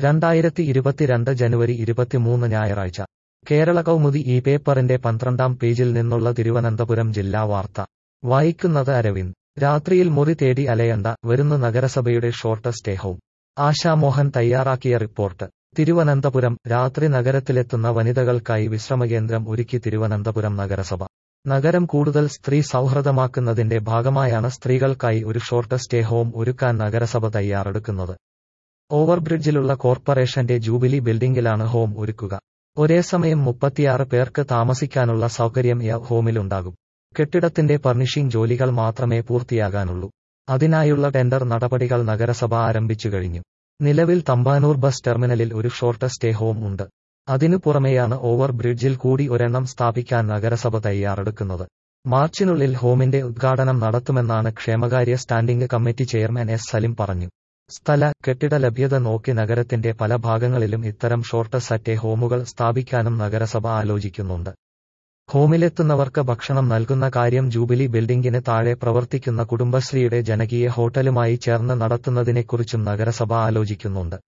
രണ്ടായിരത്തി ഇരുപത്തിരണ്ട് ജനുവരി ഇരുപത്തിമൂന്ന് ഞായറാഴ്ച കേരള കൗമുദി ഈ പേപ്പറിന്റെ പന്ത്രണ്ടാം പേജിൽ നിന്നുള്ള തിരുവനന്തപുരം ജില്ലാ വാർത്ത വായിക്കുന്നത് അരവിന്ദ് രാത്രിയിൽ മുറി തേടി അലയണ്ട വരുന്നു നഗരസഭയുടെ ഷോർട്ട് സ്റ്റേ ഹോം ആശാമോഹൻ തയ്യാറാക്കിയ റിപ്പോർട്ട് തിരുവനന്തപുരം രാത്രി നഗരത്തിലെത്തുന്ന വനിതകൾക്കായി വിശ്രമകേന്ദ്രം ഒരുക്കി തിരുവനന്തപുരം നഗരസഭ നഗരം കൂടുതൽ സ്ത്രീ സൗഹൃദമാക്കുന്നതിന്റെ ഭാഗമായാണ് സ്ത്രീകൾക്കായി ഒരു ഷോർട്ട് സ്റ്റേ ഹോം ഒരുക്കാൻ നഗരസഭ തയ്യാറെടുക്കുന്നത് ഓവർബ്രിഡ്ജിലുള്ള കോർപ്പറേഷന്റെ ജൂബിലി ബിൽഡിംഗിലാണ് ഹോം ഒരുക്കുക ഒരേ സമയം മുപ്പത്തിയാറ് പേർക്ക് താമസിക്കാനുള്ള സൗകര്യം ഈ ഹോമിലുണ്ടാകും കെട്ടിടത്തിന്റെ ഫർണിഷിംഗ് ജോലികൾ മാത്രമേ പൂർത്തിയാകാനുള്ളൂ അതിനായുള്ള ടെൻഡർ നടപടികൾ നഗരസഭ ആരംഭിച്ചു കഴിഞ്ഞു നിലവിൽ തമ്പാനൂർ ബസ് ടെർമിനലിൽ ഒരു ഷോർട്ട് സ്റ്റേ ഹോം ഉണ്ട് അതിനു പുറമെയാണ് ഓവർ ബ്രിഡ്ജിൽ കൂടി ഒരെണ്ണം സ്ഥാപിക്കാൻ നഗരസഭ തയ്യാറെടുക്കുന്നത് മാർച്ചിനുള്ളിൽ ഹോമിന്റെ ഉദ്ഘാടനം നടത്തുമെന്നാണ് ക്ഷേമകാര്യ standing committee chairman S Salim പറഞ്ഞു സ്ഥല കെട്ടിട ലഭ്യത നോക്കി നഗരത്തിന്റെ പല ഭാഗങ്ങളിലും ഇത്തരം ഷോർട്ട് സറ്റേ ഹോമുകൾ സ്ഥാപിക്കാനും നഗരസഭ ആലോചിക്കുന്നുണ്ട് ഹോമിലെത്തുന്നവർക്ക് ഭക്ഷണം നൽകുന്ന കാര്യം ജൂബിലി ബിൽഡിംഗിന് താഴെ പ്രവർത്തിക്കുന്ന കുടുംബശ്രീയുടെ ജനകീയ ഹോട്ടലുമായി ചേർന്ന് നടത്തുന്നതിനെക്കുറിച്ചും നഗരസഭ ആലോചിക്കുന്നുണ്ട്